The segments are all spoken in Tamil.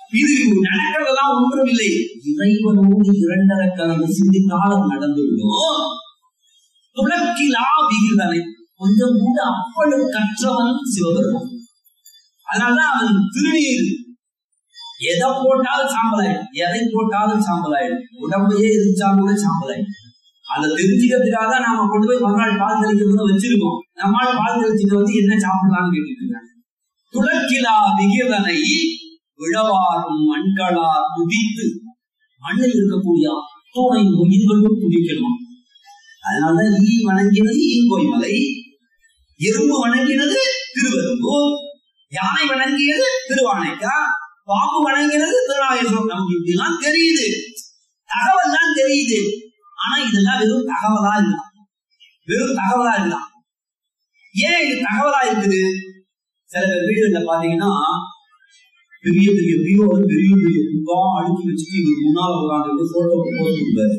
இது நடக்கிறதெல்லாம் ஒன்றும் இல்லை இறைவனோடு இரண்டரை கலந்து சிந்தித்தால் அது நடந்துவிடும் துளக்கிலா விகிதனை கொஞ்சம் கூட அப்பழும் கற்றவன் சிவபெருமான் அதனாலதான் அவன் திருநீர் எதை போட்டாலும் சாம்பலாயிடும் எதை போட்டாலும் சாம்பலாயிடும் உடம்பையே எரிச்சாலும் கூட சாம்பலாயிடும் அதை தெரிஞ்சுக்கிறதுக்காக தான் நாம கொண்டு போய் மறுநாள் பால் தெளிக்கிறது வச்சிருக்கோம் நம்மால் பால் தெளிச்சுட்டு வந்து என்ன சாப்பிடலாம்னு கேட்டுட்டு இருக்காங்க துளக்கிலா விகிதனை விழவாரும் மண்களா துதித்து மண்ணில் இருக்கக்கூடிய அத்தோனை உயிர்களும் துதிக்கணும் அதனாலதான் ஈ வணங்கினது ஈங்கோய் மலை எறும்பு வணங்கினது திருவெரும்பூர் யானை வணங்கியது திருவானைக்கா பாம்பு வணங்கினது திருநாகேஸ்வரம் நமக்கு இப்படிலாம் தெரியுது தகவல் தான் தெரியுது ஆனா இதெல்லாம் வெறும் தகவலா இருக்கலாம் வெறும் தகவலா இருக்கலாம் ஏன் இது தகவலா இருக்குது சில பேர் வீடுகள்ல பாத்தீங்கன்னா பெரிய பெரிய பீரோல பெரிய பெரிய புக்கா அடுக்கி வச்சுட்டு இங்க முன்னால உட்காந்து போட்டோ போட்டு கொடுப்பாரு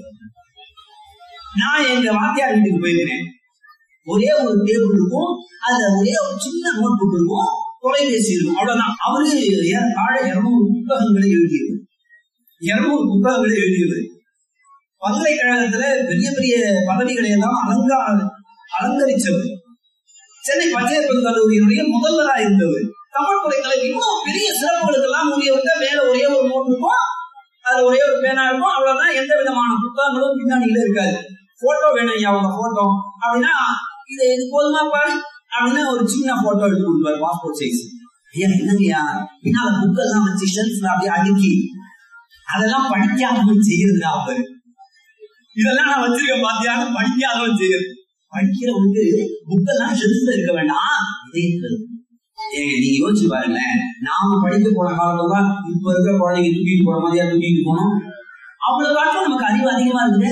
நான் எங்க வாத்தியார் வீட்டுக்கு போயிருக்கிறேன் ஒரே ஒரு டேபிள் இருக்கும் அதுல ஒரே ஒரு சின்ன நோட் புக் இருக்கும் தொலைபேசி இருக்கும் அவ்வளவுதான் அவரு ஏறத்தாழ இருநூறு புத்தகங்களை எழுதியது இருநூறு புத்தகங்களை எழுதியது பல்கலைக்கழகத்துல பெரிய பெரிய பதவிகளை எல்லாம் அலங்கார அலங்கரிச்சவர் சென்னை பச்சையப்பன் கல்லூரியினுடைய முதல்வரா இருந்தவர் தமிழ் துறைகளை இன்னும் பெரிய சிறப்புகளுக்கெல்லாம் உரியவங்க மேல ஒரே ஒரு நோட் இருக்கும் அதுல ஒரே ஒரு பேனா இருக்கும் அவ்வளவுதான் எந்த விதமான புத்தகங்களும் பின்னணியில இருக்காது போட்டோ வேணும் ஐயா அவங்க போட்டோ அப்படின்னா இது இது போதுமா பாரு அப்படின்னு ஒரு சின்ன போட்டோ எடுத்து கொடுப்பாரு பாஸ்போர்ட் சைஸ் ஐயா என்னங்கய்யா பின்னால புக்கெல்லாம் வச்சு ஷெல்ஃப்ல அப்படியே அடுக்கி அதெல்லாம் படிக்காதவன் செய்யறதுடா அவரு இதெல்லாம் நான் வச்சிருக்கேன் பாத்தியான்னு படிக்காதவன் செய்யறது படிக்கிறவனுக்கு புக்கெல்லாம் ஷெல்ஃப்ல இருக்க வேண்டாம் இதே இருக்கிறது ஏங்க நீங்க யோசிச்சு பாருங்களேன் நாம படிக்க போன காலத்துல தான் இப்ப இருக்கிற குழந்தைங்க தூக்கிட்டு போற மாதிரியா தூக்கிட்டு போனோம் அவ்வளவு காலத்துல நமக்கு அறிவு அதிகமா இருக்குது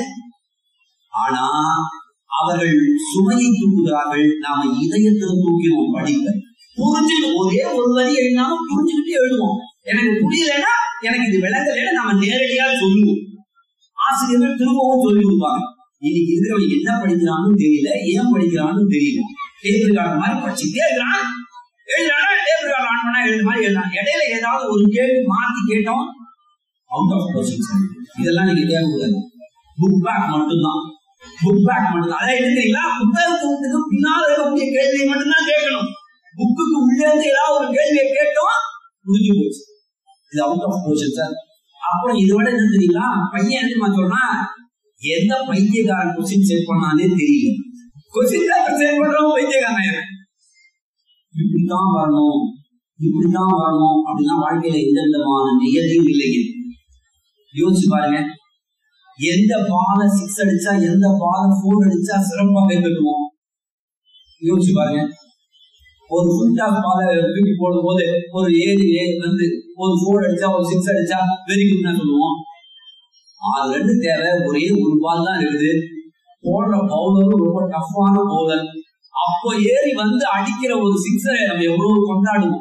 ஆனா அவர்கள் சுமையை தூக்குகிறார்கள் நாம இதயத்துல தூக்கிடுவோம் படிப்ப புரிஞ்சுட்டு ஒரே ஒரு வரி எழுதினாலும் புரிஞ்சுக்கிட்டு எழுதுவோம் எனக்கு புரியலன்னா எனக்கு இது விளங்கலைன்னா நாம நேரடியா சொல்லுவோம் ஆசிரியர்கள் திரும்பவும் சொல்லி கொடுப்பாங்க இன்னைக்கு இருக்கிறவன் என்ன படிக்கிறான்னு தெரியல ஏன் படிக்கிறான்னு தெரியல டேபிள் கார்டு மாதிரி படிச்சுட்டே இருக்கிறான் எழுதுறானா டேபிள் கார்டு ஆன் பண்ணா எழுது மாதிரி எழுதுறான் இடையில ஏதாவது ஒரு கேள்வி மாத்தி கேட்டோம் அவுட் ஆஃப் கொஸ்டின் இதெல்லாம் நீங்க கேட்கக்கூடாது புக் பேக் மட்டும்தான் புக் பேக் மட்டும்தான் அதான் எடுக்கிறீங்களா புத்தகத்துக்கு பின்னால் இருக்கக்கூடிய கேள்வியை மட்டும்தான் கேட்கணும் புக்குக்கு உள்ளே இருந்து ஏதாவது ஒரு கேள்வியை கேட்டோம் முடிஞ்சு போச்சு இது அவுட் ஆஃப் கொஸ்டின் சார் அப்புறம் இதோட என்ன தெரியுங்களா பையன் என்ன சொல்றா எந்த பைத்தியக்காரன் கொஸ்டின் செக் பண்ணானே தெரியல கொஸ்டின் பேப்பர் செக் பண்றவன் பைத்தியக்காரன் இப்படித்தான் வரணும் இப்படித்தான் வரணும் அப்படின்னா வாழ்க்கையில எந்த விதமான நியதியும் இல்லைங்க யோசிச்சு பாருங்க எந்த பால சிக்ஸ் அடிச்சா எந்த பால போர் அடிச்சா சிறப்பா கட்டுவோம் யோசிச்சு பாருங்க ஒரு ஃபுல் டாப் பால தூக்கி போடும் போது ஒரு ஏழு ஏழு வந்து ஒரு போர் அடிச்சா ஒரு சிக்ஸ் அடிச்சா வெரி குட்னா சொல்லுவோம் அது ரெண்டு தேவை ஒரே ஒரு பால் தான் இருக்குது போடுற பவுலரும் ரொம்ப டஃப்பான பவுலர் அப்போ ஏறி வந்து அடிக்கிற ஒரு சிக்ஸரை நம்ம எவ்வளவு கொண்டாடுவோம்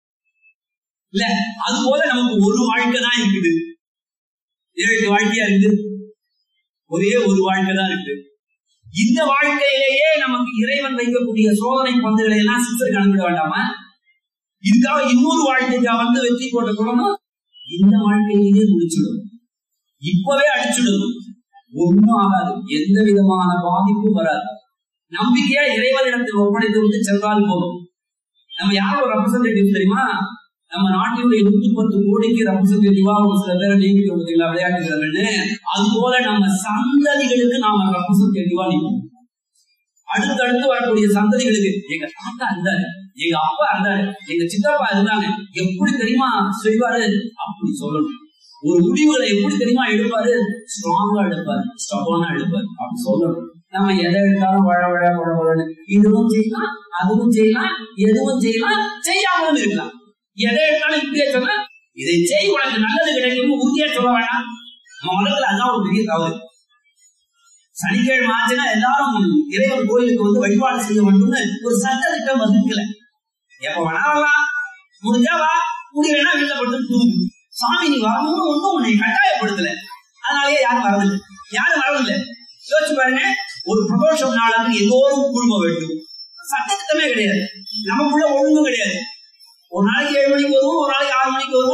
இல்ல அது போல நமக்கு ஒரு வாழ்க்கை தான் இருக்குது ஏழு வாழ்க்கையா இருக்குது ஒரே ஒரு வாழ்க்கை தான் இருக்கு இந்த வாழ்க்கையிலேயே நமக்கு இறைவன் வைக்கக்கூடிய சோதனை பந்துகளை எல்லாம் சிக்ஸர் கணக்கிட வேண்டாமா இதுக்காக இன்னொரு வாழ்க்கைக்கா வந்து வெற்றி போட்ட சொல்லணும் இந்த வாழ்க்கையிலேயே முடிச்சிடும் இப்பவே அடிச்சுடணும் ஒண்ணும் ஆகாது எந்த விதமான பாதிப்பும் வராது நம்பிக்கையா இறைவனிடத்தில் ஒப்படைத்து விட்டு சென்றால் போதும் நம்ம யார் ஒரு ரெப்ரசன்டேட்டிவ் தெரியுமா நம்ம நாட்டினுடைய நூத்தி பத்து கோடிக்கு ரெப்ரசன்டேட்டிவா ஒரு சில பேரை நியமிக்க பார்த்தீங்களா விளையாட்டு வீரர்கள்னு அது போல நம்ம சந்ததிகளுக்கு நாம ரெப்ரசன்டேட்டிவா நிற்போம் அடுத்தடுத்து வரக்கூடிய சந்ததிகளுக்கு எங்க தாத்தா இருந்தாரு எங்க அப்பா இருந்தாரு எங்க சித்தப்பா இருந்தாங்க எப்படி தெரியுமா செய்வாரு அப்படி சொல்லணும் ஒரு முடிவுகளை எப்படி தெரியுமா எடுப்பாரு ஸ்ட்ராங்கா எடுப்பாரு ஸ்டபானா எடுப்பாரு அப்படி சொல்லணும் நம்ம எதை எடுத்தாலும் வழ வழ வழ வழன்னு இதுவும் செய்யலாம் அதுவும் செய்யலாம் எதுவும் செய்யலாம் செய்யாமலும் இருக்கலாம் எதை எடுத்தாலும் இப்படியே சொன்னா இதை செய் உனக்கு நல்லது கிடைக்கும் உறுதியா சொல்ல வேணாம் நம்ம உலகத்துல அதான் ஒரு பெரிய தவறு சனிக்கிழமை ஆச்சுன்னா எல்லாரும் இறைவன் கோயிலுக்கு வந்து வழிபாடு செய்ய வேண்டும்னு ஒரு சட்ட திட்டம் வகுக்கல எப்ப வேணாம் முடிஞ்சா வா முடியலன்னா வீட்டுல படுத்து தூங்கு சாமி நீ வரணும்னு ஒண்ணும் உன்னை கட்டாயப்படுத்தல அதனாலயே யாரும் வரதில்லை யாரும் வரதில்லை யோசிச்சு பாருங்க ஒரு பிரதோஷம் நாளாக எல்லோரும் குழும வேண்டும் சட்டத்திட்டமே கிடையாது நமக்குள்ள ஒழுங்கும் கிடையாது ஒரு நாளைக்கு ஏழு மணிக்கு வருவோம் ஒரு நாளைக்கு ஆறு மணிக்கு வருவோம் இன்னைக்கு ஏதாவது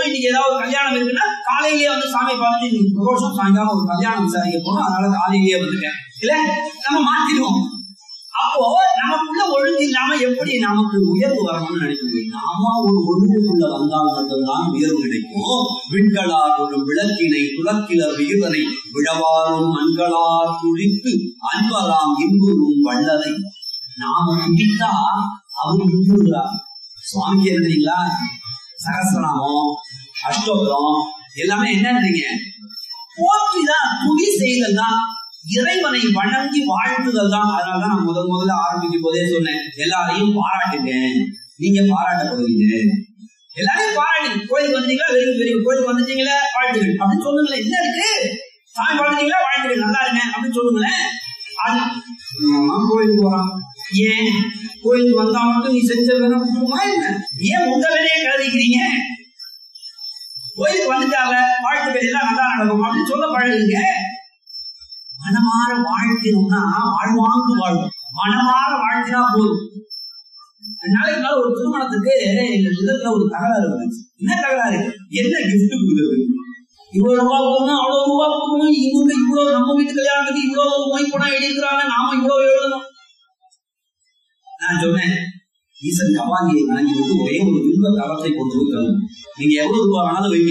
ஏதாவது ஒரு கல்யாணம் இருக்குன்னா காலையிலேயே வந்து சாமி பார்த்துட்டு இன்னைக்கு பிரதோஷம் சாயங்காலம் ஒரு கல்யாணம் விசாரிக்க போனோம் அதனால காலையிலேயே வந்துட்டேன் இல்ல நம்ம மாத்திடுவோம் அப்போ நமக்குள்ள ஒழுங்கு இல்லாம எப்படி நமக்கு உயர்வு வரணும்னு நினைக்கிறோம் நாம ஒரு ஒழுங்குக்குள்ள வந்தால் மட்டும்தான் உயர்வு கிடைக்கும் விண்களார் ஒரு விளக்கினை துளக்கிலர் விகிதனை விழவாரும் மண்களார் துடித்து அன்பராம் இன்புறும் வள்ளலை நாம துடித்தா அவர் இன்புறுகிறார் சுவாமிக்கு எழுதுறீங்களா சகசிரநாமம் அஷ்டோத்திரம் எல்லாமே என்னன்றீங்க போற்றிதான் துதி செய்தல் தான் இறைவனை வணங்கி வாழ்த்துதல் தான் அதனாலதான் நான் முதல் முதல்ல ஆரம்பிக்கும் போதே சொன்னேன் எல்லாரையும் பாராட்டுங்க நீங்க பாராட்டப்படுவீங்க எல்லாரையும் பாராட்டு கோயிலுக்கு வந்தீங்களா வெரி வெரி கோயிலுக்கு வந்துட்டீங்களா வாழ்த்துகள் அப்படின்னு சொல்லுங்களேன் என்ன இருக்கு சாமி வாழ்த்துட்டீங்களா வாழ்த்துகள் நல்லா இருங்க அப்படின்னு சொல்லுங்களேன் அது நான் கோயிலுக்கு போறான் ஏன் கோயிலுக்கு வந்தா மட்டும் நீ செஞ்ச வேலை விட்டுருமா என்ன ஏன் உங்க வேலையை கருதிக்கிறீங்க கோயிலுக்கு வந்துட்டால வாழ்த்துக்கள் எல்லாம் நல்லா நடக்கும் அப்படின்னு சொல்ல பழகுங்க மனமாற வாழ்த்தினோம்னா வாழ்வாங்கு வாழும் மனமாற வாழ்த்தினா போதும் நாளைக்கு நாள் ஒரு திருமணத்துக்கு எங்க விதத்துல ஒரு தகராறு வந்துச்சு என்ன தகராறு என்ன கிஃப்ட் கொடுக்குறது இவ்வளவு ரூபா கொடுக்கணும் அவ்வளவு ரூபா கொடுக்கணும் இவங்க இவ்வளவு நம்ம வீட்டு கல்யாணத்துக்கு இவ்வளவு மொய் பணம் எழுதிக்கிறாங்க நாம இவ்வளவு எழுதணும் நான் சொன்னேன் ஈசன் கவாங்கியை வாங்கி வந்து ஒரே ஒரு வில்வ தளத்தை கொண்டு போய் தரணும் நீங்க எவ்வளவு ரூபாய் வேணாலும் வைங்க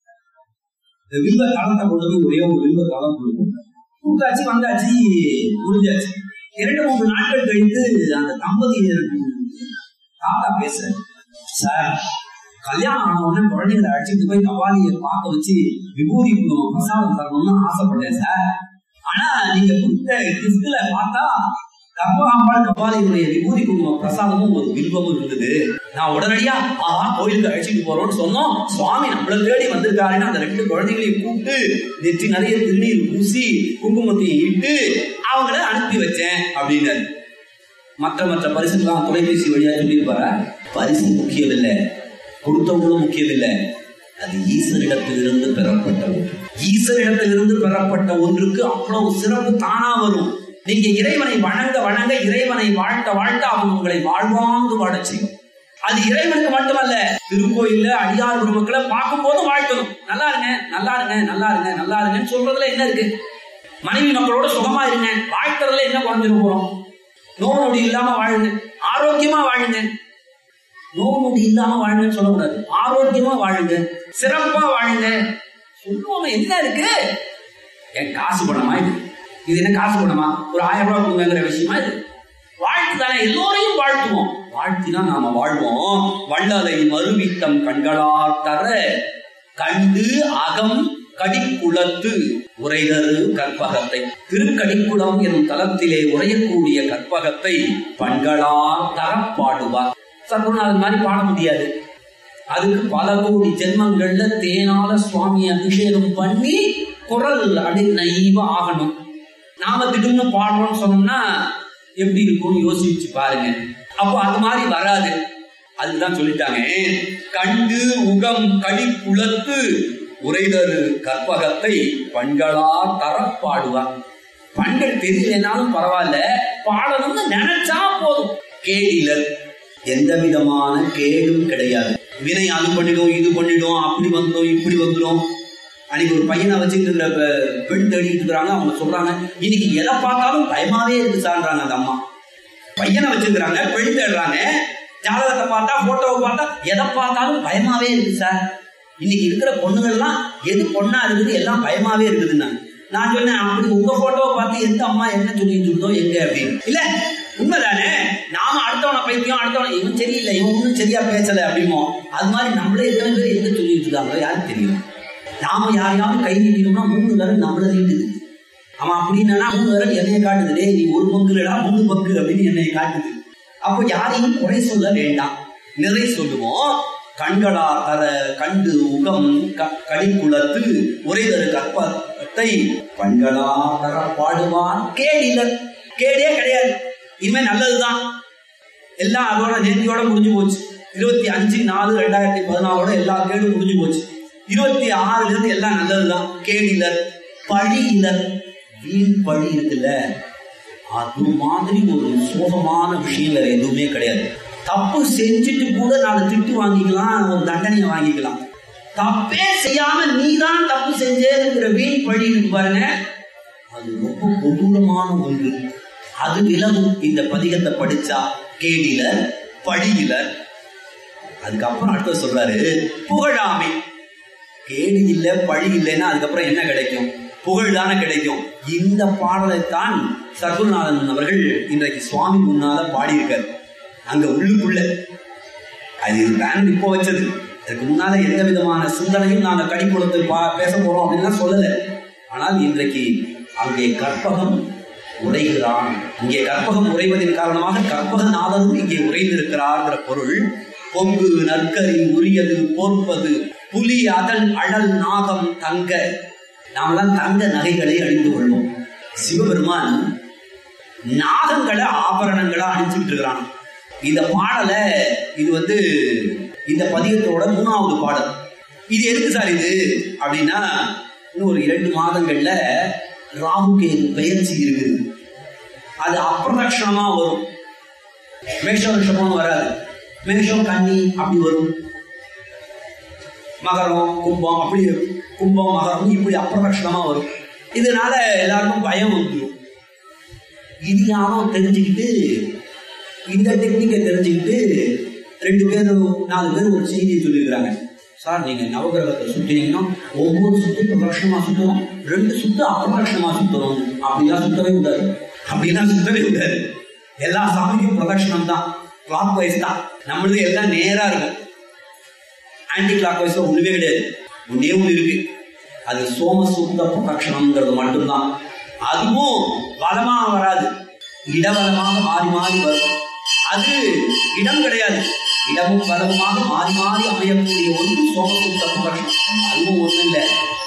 இந்த வில்வ தளத்தை கொண்டு போய் ஒரே ஒரு வில்வ தளம் கொடுக்கும் கூட்டாச்சு வந்தாச்சு முடிஞ்சாச்சு இரண்டு மூன்று நாட்கள் கழித்து அந்த தம்பதியர் தாத்தா பேசுறேன் சார் கல்யாணம் ஆன உடனே குழந்தைகளை அழைச்சிட்டு போய் கவாலியை பார்க்க வச்சு விபூதி குங்குமம் பிரசாதம் தரணும்னு ஆசைப்பட்டேன் சார் ஆனா நீங்க கொடுத்த கிஃப்ட்ல பார்த்தா கர்ப்பகாம்பாள் கபாலியுடைய விபூதி குங்குமம் பிரசாதமும் ஒரு வில்வமும் இருந்தது நான் உடனடியா ஆஹா கோயிலுக்கு அழைச்சிட்டு போறோம்னு சொன்னோம் சுவாமி நம்மள தேடி வந்திருக்காருன்னு அந்த ரெண்டு குழந்தைகளையும் கூப்பிட்டு நெற்றி நிறைய திருநீர் பூசி குங்குமத்தையும் இட்டு அவங்கள அனுப்பி வச்சேன் அப்படின்னாரு மற்ற மற்ற பரிசுலாம் தொலைபேசி வழியா சொல்லியிருப்பார பரிசு முக்கியம் இல்லை கொடுத்தவங்களும் முக்கியம் இல்லை அது ஈஸ்வரிடத்திலிருந்து பெறப்பட்ட ஒன்று ஈஸ்வரிடத்திலிருந்து பெறப்பட்ட ஒன்றுக்கு அவ்வளவு சிறப்பு தானா வரும் நீங்க இறைவனை வணங்க வணங்க இறைவனை வாழ்த்த வாழ்த்த அவன் உங்களை வாழ்வாங்கு வாழச் செய்யும் அது இறைவனுக்கு மட்டுமல்ல திருக்கோயில்ல அடியார் பெருமக்களை பார்க்கும் போதும் வாழ்த்தணும் நல்லா இருங்க நல்லா இருங்க நல்லா இருங்க நல்லா இருங்கன்னு சொல்றதுல என்ன இருக்கு மனைவி மக்களோட சுகமா இருங்க வாழ்த்துறதுல என்ன குறைஞ்சிட போறோம் நோய் நொடி இல்லாம வாழுங்க ஆரோக்கியமா வாழுங்க நோய் நொடி இல்லாம வாழுங்கன்னு சொல்லக்கூடாது ஆரோக்கியமா வாழுங்க சிறப்பா வாழுங்க சொல்லுவாங்க என்ன இருக்கு என் காசு பணமா இது இது என்ன காசு பணமா ஒரு ஆயிரம் ரூபாய் கொடுங்கிற விஷயமா இது வாழ்த்து தானே எல்லோரையும் வாழ்த்துவோம் வாழ்த்தினா நாம வாழ்வோம் வள்ளலை மறுவித்தம் கண்களால் தர கண்டு அகம் கடிக்குளத்து உரைதரு கற்பகத்தை திருக்கடிக்குளம் எனும் தலத்திலே உரையக்கூடிய கற்பகத்தை பண்களால் தரப்பாடுவார் சர்வநாதன் மாதிரி பாட முடியாது அதுக்கு பல கோடி ஜென்மங்கள்ல தேனால சுவாமி அபிஷேகம் பண்ணி குரல் அப்படி நைவ ஆகணும் நாம திடீர்னு பாடுறோம்னு சொன்னோம்னா எப்படி இருக்கும்னு யோசிச்சு பாருங்க அப்போ அது மாதிரி வராது அதுதான் சொல்லிட்டாங்க கண்டு உகம் கடி குளத்து உரைதரு கற்பகத்தை பண்களா தரப்பாடுவார் பண்கள் தெரியலனாலும் பரவாயில்ல பாடணும்னு நினைச்சா போதும் கேடிலர் எந்த விதமான கேடும் கிடையாது வினை அது பண்ணிடும் இது பண்ணிடும் அப்படி வந்துடும் இப்படி வந்துடும் அன்னைக்கு ஒரு பையனை வச்சுட்டு இருக்கிற பெண் தேடிட்டு இருக்கிறாங்க அவங்க சொல்றாங்க இன்னைக்கு எதை பார்த்தாலும் பயமாவே இருக்கு சார்ன்றாங்க அந்த அம்மா பையனை வச்சிருக்கிறாங்க பெண் தேடுறாங்க ஜாதகத்தை பார்த்தா போட்டோவை பார்த்தா எதை பார்த்தாலும் பயமாவே இருக்கு சார் இன்னைக்கு இருக்கிற பொண்ணுங்கள்லாம் எது பொண்ணா இருக்குது எல்லாம் பயமாவே இருக்குதுன்னா நான் சொன்னேன் அப்படி உங்க போட்டோவை பார்த்து எந்த அம்மா என்ன சொல்லிட்டு இருந்தோம் எங்க அப்படின்னு இல்ல உண்மைதானே நாம அடுத்தவனை பைத்தியம் அடுத்தவனை இவன் சரியில்லை இவன் ஒன்றும் சரியா பேசல அப்படிமோ அது மாதிரி நம்மளே எத்தனை பேர் எங்க சொல்லிட்டு இருக்காங்களோ யாருக்கு தெரியும் நாம யாரையாவது கை நீட்டினோம்னா மூணு விரல் நம்மள நீட்டுது அவன் அப்படின்னா மூணு விரல் என்னைய காட்டுது டேய் நீ ஒரு பங்கு இல்லடா மூணு பங்கு அப்படின்னு என்னைய காட்டுது அப்போ யாரையும் குறை சொல்ல வேண்டாம் நிறை சொல்லுவோம் கண்களா தர கண்டு உகம் கடிக்குளத்து உரைதரு கற்பத்தை கண்களா தர பாடுவான் கேடிலர் கேடே கிடையாது இனிமே நல்லதுதான் எல்லாம் அதோட நேர்த்தியோட முடிஞ்சு போச்சு இருபத்தி அஞ்சு நாலு ரெண்டாயிரத்தி பதினாலோட எல்லா கேடும் முடிஞ்சு போச்சு இருபத்தி ஆறுல இருந்து எல்லாம் நல்லதுதான் கேடிலர் பழியிலர் வீண் பழி இருக்குல்ல அது மாதிரி ஒரு சோகமான விஷயம் வேற எதுவுமே கிடையாது தப்பு செஞ்சுட்டு கூட நாலு திட்டு வாங்கிக்கலாம் ஒரு தண்டனையை வாங்கிக்கலாம் தப்பே செய்யாம நீதான் தப்பு செஞ்சேங்கிற வீண் பழி இருக்கு பாருங்க அது ரொம்ப கொடூரமான ஒன்று அது விலகும் இந்த பதிகத்தை படிச்சா கேடியில பழியில அதுக்கப்புறம் அடுத்த சொல்றாரு புகழாமை கேடு இல்ல பழி இல்லைன்னா அதுக்கப்புறம் என்ன கிடைக்கும் புகழ் தானே கிடைக்கும் இந்த பாடலைத்தான் சர்க்குருநாதன் அவர்கள் இன்றைக்கு சுவாமி முன்னால பாடியிருக்காரு அங்க உள்ளுக்குள்ள அது பேன் இப்போ வச்சது அதுக்கு முன்னால எந்த விதமான சிந்தனையும் நாங்க கடி கொடுத்து பா பேச போறோம் அப்படின்லாம் சொல்லல ஆனால் இன்றைக்கு அங்கே கற்பகம் உரைகிறான் இங்கே கற்பகம் உரைவதன் காரணமாக கற்பகநாதரும் இங்கே உரைந்திருக்கிறார்ங்கிற பொருள் பொங்கு நற்கரி உரியது போர்ப்பது புலி அதல் அடல் நாகம் தங்க நாமெல்லாம் தங்க நகைகளை அணிந்து கொள்வோம் சிவபெருமான் நாகங்களை ஆபரணங்களா அணிஞ்சுட்டு இருக்கிறான் இந்த பாடலை இது வந்து இந்த பதிகத்தோட மூணாவது பாடல் இது எதுக்கு சார் இது அப்படின்னா இன்னும் ஒரு இரண்டு மாதங்கள்ல ராகுகேது பெயர்ச்சி இருக்குது அது அப்பிரதட்சணமா வரும் மேஷம் ரிஷபம் வராது மேஷம் கன்னி அப்படி வரும் மகரம் கும்பம் அப்படி கும்பம் மகரம் இப்படி அப்பிரதட்சணமா வரும் இதனால எல்லாருக்கும் பயம் வந்துடும் இது யாரும் தெரிஞ்சுக்கிட்டு இந்த டெக்னிக்கை தெரிஞ்சுக்கிட்டு ரெண்டு பேரும் நாலு பேர் ஒரு செய்தியை சொல்லியிருக்கிறாங்க சார் நீங்க நவகிரகத்தை சுத்தினீங்கன்னா ஒவ்வொரு சுத்து பிரதட்சணமா சுத்தணும் ரெண்டு சுத்து அப்பிரதட்சணமா சுத்தணும் அப்படிலாம் சுத்தவே கூடாது அப்படிலாம் சுத்தவே கூடாது எல்லா சாமிக்கும் பிரதட்சணம் தான் கிளாக் வைஸ் தான் நம்மளது எல்லாம் நேரா இருக்கும் ஆன்டி கிளாக் வைஸ்ல ஒண்ணுமே கிடையாது ஒன்னே ஒண்ணு இருக்கு அது சோமசூத்த பிரதட்சணம்ங்கிறது மட்டும்தான் அதுவும் வளமா வராது இடவலமாக மாறி மாறி வரும் அது இடம் கிடையாது இடமும் வலமுமாக மாறி மாறி அமையக்கூடிய ஒன்று சோமசூத்த பிரதட்சணம் அதுவும் ஒண்ணு இல்லை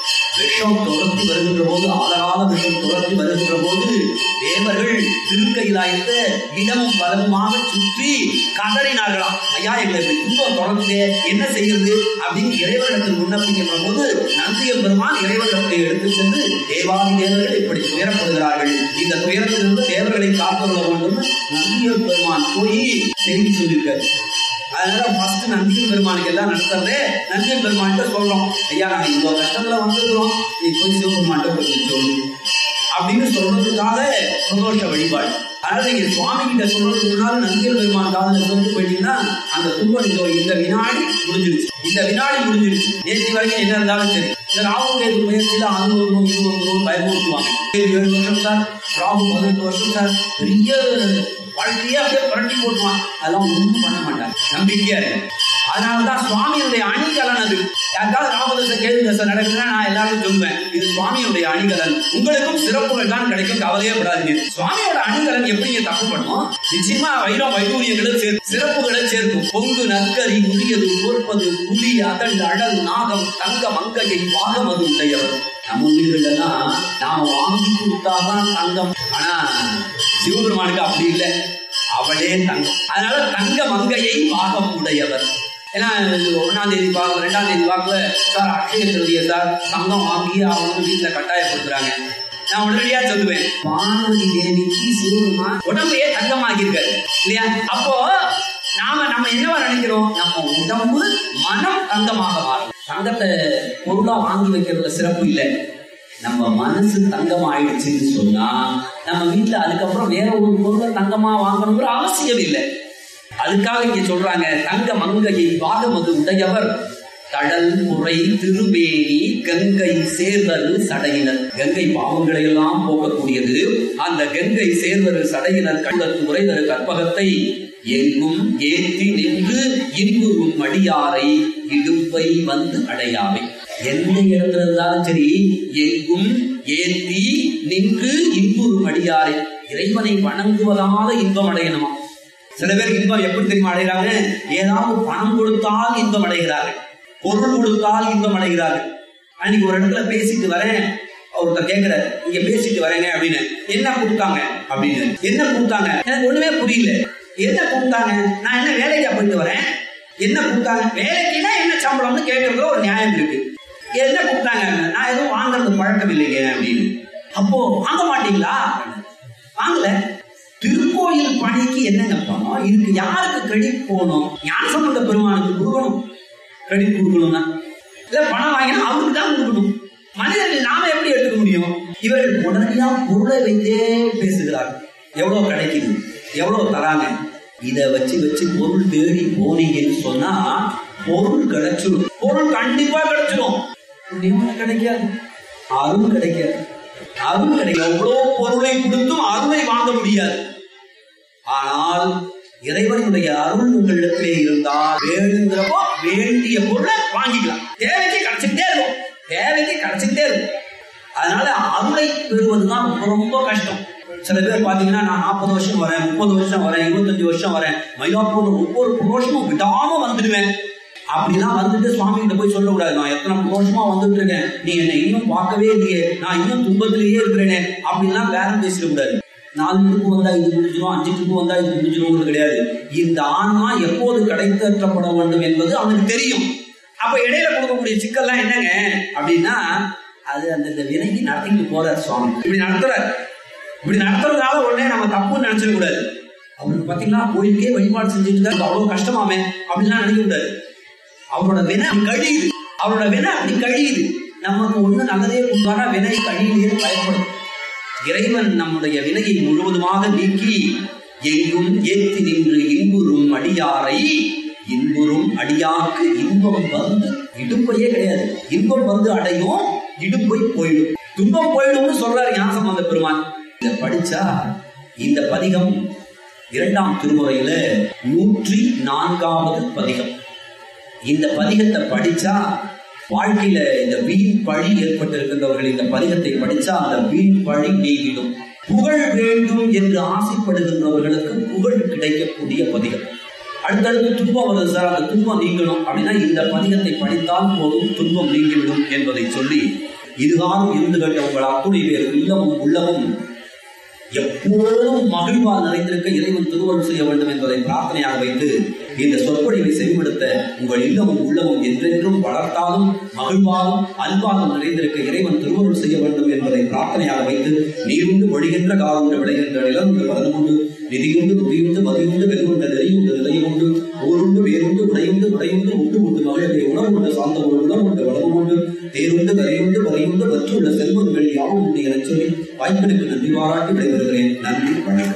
விஷம் துரத்தி வருகின்ற போது ஆதராத விஷம் துரத்தி வருகின்ற போது தேவர்கள் திருக்கையிலாயத்த இடமும் வலமுமாக சுற்றி கதறினார்களாம் ஐயா எங்களை இப்படி துன்பம் தொடர்ந்து என்ன செய்யறது அப்படின்னு இறைவனிடத்தில் விண்ணப்பிக்கின்ற போது நந்திய பெருமான் இறைவனிடத்தை எடுத்து சென்று தேவாதி தேவர்கள் இப்படி துயரப்படுகிறார்கள் இந்த துயரத்திலிருந்து தேவர்களை காத்துள்ள வேண்டும் நந்திய பெருமான் போய் செய்தி சொல்லியிருக்காரு அதனால ஃபர்ஸ்ட் நந்தியம் பெருமானுக்கு எல்லாம் நடத்துறதே நந்தியம் பெருமான்கிட்ட சொல்றோம் ஐயா நாங்க இவ்வளவு கஷ்டத்துல வந்துருக்கிறோம் நீ போய் சிவபெருமான்கிட்ட கொஞ்சம் சொல்லு அப்படின்னு சொல்றதுக்காக பிரதோஷ வழிபாடு அதனால நீங்க சுவாமி கிட்ட சொல்றதுக்கு முன்னால நந்தியம் பெருமான் காதல சொல்லிட்டு போயிட்டீங்கன்னா அந்த துன்பம் இதோ இந்த வினாடி முடிஞ்சிருச்சு இந்த வினாடி முடிஞ்சிருச்சு நேற்று வரைக்கும் என்ன இருந்தாலும் சரி இந்த ராகு கேது முயற்சியில அது வரும் இது வந்துரும் பயமுறுத்துவாங்க ஏழு வருஷம் சார் ராகு பதினெட்டு வருஷம் சார் பெரிய வாழ்க்கையே அப்படியே புரட்டி போட்டுவான் அதெல்லாம் ஒன்றும் பண்ண மாட்டாங்க நம்பிக்கையா இருக்கு அதனாலதான் சுவாமியுடைய அணிகலன் அது யாருக்காவது ராமதச கேள்வி தசை நடக்குதுன்னா நான் எல்லாரும் சொல்லுவேன் இது சுவாமியுடைய அணிகலன் உங்களுக்கும் சிறப்புகள் தான் கிடைக்கும் கவலையே படாதீங்க சுவாமியோட அணிகலன் எப்படிங்க தப்பு பண்ணும் நிச்சயமா வைரம் வைடூரியங்களை சேர்த்து சிறப்புகளை சேர்க்கும் பொங்கு நற்கரி உரியது கோர்ப்பது புலி அதழ் அடல் நாகம் தங்க மங்கையை பாகம் அது உடையவர் நம்ம வீடுகள் எல்லாம் நாம வாங்கி கொடுத்தாதான் தங்கம் ஆனா சிவபெருமானுக்கு அப்படி இல்லை அவளே தங்கம் அதனால தங்க மங்கையை பாகம் உடையவர் ஏன்னா ஒன்னாம் தேதி பார்க்க ரெண்டாம் தேதி பார்க்கல சார் அக்ஷய திருதிய சார் தங்கம் வாங்கி அவங்க வீட்டுல கட்டாயப்படுத்துறாங்க நான் உடனடியா சொல்லுவேன் பார்வதி தேவிக்கு சிவபெருமான் உடம்பையே தங்கமாக்கியிருக்காரு இல்லையா அப்போ நாம நம்ம என்னவா நினைக்கிறோம் நம்ம உடம்பு மனம் தங்கமாக மாறும் தங்கத்தை பொருளா வாங்கி வைக்கிறதுல சிறப்பு இல்லை நம்ம மனசு தங்கம் ஆயிடுச்சுன்னு சொன்னா நம்ம வீட்டுல அதுக்கப்புறம் வேற ஒரு பொருளை தங்கமா வாங்கணுங்கிற அவசியம் இல்லை அதுக்காக இங்க சொல்றாங்க தங்க மங்கையை பாகமது உடையவர் தடல் முறை திருமேனி கங்கை சேர்தல் சடையினர் கங்கை பாவங்களை எல்லாம் போகக்கூடியது அந்த கங்கை சேர்தல் சடையினர் கண்டத்து உரைதரு கற்பகத்தை எங்கும் ஏற்றி நின்று இன்புறும் அடியாரை இடுப்பை வந்து அடையாமை எந்த இடத்துல இருந்தாலும் சரி எங்கும் ஏற்றி நின்று இன்புறும் அடியாரை இறைவனை வணங்குவதால இன்பம் அடையணுமா சில பேர் இன்பம் எப்படி தெரியுமா அடைகிறாங்க ஏதாவது பணம் கொடுத்தால் இன்பம் அடைகிறார்கள் பொருள் கொடுத்தால் இன்பம் அடைகிறார்கள் அன்னைக்கு ஒரு இடத்துல பேசிட்டு வரேன் ஒருத்தர் கேட்கிற இங்க பேசிட்டு வரேங்க அப்படின்னு என்ன கொடுத்தாங்க அப்படின்னு என்ன கொடுத்தாங்க எனக்கு ஒண்ணுமே புரியல என்ன கொடுத்தாங்க நான் என்ன வேலைக்கா போயிட்டு வரேன் என்ன கொடுத்தாங்க வேலைக்குன்னா என்ன சம்பளம்னு கேட்கறதுல ஒரு நியாயம் இருக்கு என்ன கொடுத்தாங்க நான் எதுவும் வாங்குறது பழக்கம் இல்லைங்க அப்படின்னு அப்போ வாங்க மாட்டீங்களா வாங்கல திருக்கோயில் பணிக்கு என்னங்க பணம் இதுக்கு யாருக்கு கிரெடிட் போகணும் ஞான சம்பந்த பெருமானுக்கு கொடுக்கணும் கிரெடிட் கொடுக்கணும்னா இல்ல பணம் வாங்கினா அவருக்கு தான் கொடுக்கணும் மனிதர்கள் நாம எப்படி எடுத்துக்க முடியும் இவர்கள் உடனடியா பொருளை வைத்தே பேசுகிறார்கள் எவ்வளவு கிடைக்குது எவ்வளவு தராங்க இத வச்சு வச்சு பொருள் தேடி போனீங்கன்னு சொன்னா பொருள் கிடைச்சிடும் பொருள் கண்டிப்பா கிடைச்சிடும் புண்ணியமா கிடைக்காது அருள் கிடைக்காது அருள் கிடைக்காது எவ்வளவு பொருளை கொடுத்தும் அருளை வாங்க முடியாது ஆனால் இறைவனுடைய அருள் உங்களிடத்திலே இருந்தால் வேணுங்கிறப்போ வேண்டிய பொருளை வாங்கிக்கலாம் தேவைக்கு கிடைச்சிட்டே இருக்கும் தேவைக்கு கிடைச்சிட்டே இருக்கும் அதனால அருளை பெறுவதுதான் ரொம்ப ரொம்ப கஷ்டம் சில பேர் பாத்தீங்கன்னா நான் நாற்பது வருஷம் வரேன் முப்பது வருஷம் வரேன் இருபத்தஞ்சு வருஷம் வரேன் மயிலாப்பூர் ஒவ்வொரு புரோஷமும் விடாம வந்துடுவேன் அப்படிலாம் வந்துட்டு சுவாமி கிட்ட போய் சொல்லக்கூடாது நான் எத்தனை புரோஷமா வந்துட்டு இருக்கேன் நீ என்னை இன்னும் பார்க்கவே இல்லையே நான் இன்னும் துன்பத்திலேயே இருக்கிறேனே அப்படின்லாம் பேரம் பேசிடக்கூடாது நாலு ட்ரிப்பு வந்தா இது முடிஞ்சிடும் அஞ்சு ட்ரிப்பு வந்தா இது முடிஞ்சிடும் கிடையாது இந்த ஆன்மா எப்போது கடைத்தேற்றப்பட வேண்டும் என்பது அவனுக்கு தெரியும் அப்ப இடையில கொடுக்கக்கூடிய சிக்கல்லாம் என்னங்க அப்படின்னா அது அந்த இந்த வினைக்கு நடத்திட்டு போறார் சுவாமி இப்படி நடத்துறாரு இப்படி நடத்துறதுனால உடனே நம்ம தப்புன்னு நினைச்சிடக்கூடாது அவருக்கு பாத்தீங்கன்னா கோயிலுக்கே வழிபாடு செஞ்சுட்டு இருந்தாரு அவ்வளவு கஷ்டமாமே அப்படிலாம் நினைக்க கூடாது அவரோட வினை அப்படி கழியுது அவரோட வினை அப்படி கழியுது நமக்கு ஒண்ணு நல்லதே கொடுத்தாரா வினை கழியுதே பயப்படும் இறைவன் நம்முடைய வினையை முழுவதுமாக நீக்கி எங்கும் ஏத்தி நின்று இன்புறும் அடியாரை இன்புறும் அடியாருக்கு இன்பம் வந்து இடும்பையே கிடையாது இன்பம் வந்து அடையும் இடும்பை போயிடும் துன்பம் போயிடும்னு சொல்றாரு ஞானசம்பந்த பெருமான் இத படிச்சா இந்த பதிகம் இரண்டாம் திருமுறையில நூற்றி நான்காவது பதிகம் இந்த பதிகத்தை படிச்சா வாழ்க்கையில இந்த வீண் பழி ஏற்பட்டிருக்கின்றவர்கள் இந்த பதிகத்தை படிச்சா அந்த வீண் பழி நீங்கிடும் புகழ் வேண்டும் என்று ஆசைப்படுகின்றவர்களுக்கு புகழ் கிடைக்கக்கூடிய பதிகம் அடுத்தடுத்து துன்பம் வருது சார் அந்த துன்பம் நீங்கணும் அப்படின்னா இந்த பதிகத்தை படித்தால் போதும் துன்பம் நீங்கிவிடும் என்பதை சொல்லி இதுகாலம் இருந்து கண்ட உங்கள் அத்துணை பேர் இல்லமும் உள்ளமும் எப்போதும் மகிழ்வால் நிறைந்திருக்க இறைவன் திருவருள் செய்ய வேண்டும் என்பதை பிரார்த்தனையாக வைத்து இந்த சொற்பொழிவை செவிப்படுத்த உங்கள் இல்லமும் உள்ளமும் என்றென்றும் வளர்த்தாலும் மகிழ்வாலும் அன்பாலும் நிறைந்திருக்க இறைவன் திருவருள் செய்ய வேண்டும் என்பதை பிரார்த்தனையாக வைத்து நீருண்டு ஒழிகின்ற காலமுண்டு விளைகின்ற நிலமுண்டு பலனுண்டு நிதியுண்டு துதியுண்டு மதியுண்டு வெகுண்டு நெறியுண்டு நிலையுண்டு ஊருண்டு வேருண்டு உடையுண்டு உடையுண்டு உண்டு உண்டு மகிழவே உணவுண்டு சாந்தமுண்டு உணவுண்டு வளமுண்டு தேருண்டு கரையுண்டு வரையுண்டு வற்றுள்ள செல்வங்கள் யாவும் உண்டு எனச் சொல்லி வாய்ப்பிற்கு நன்றி பாராட்டி விடைபெறுகிறேன் நன்றி வணக்கம்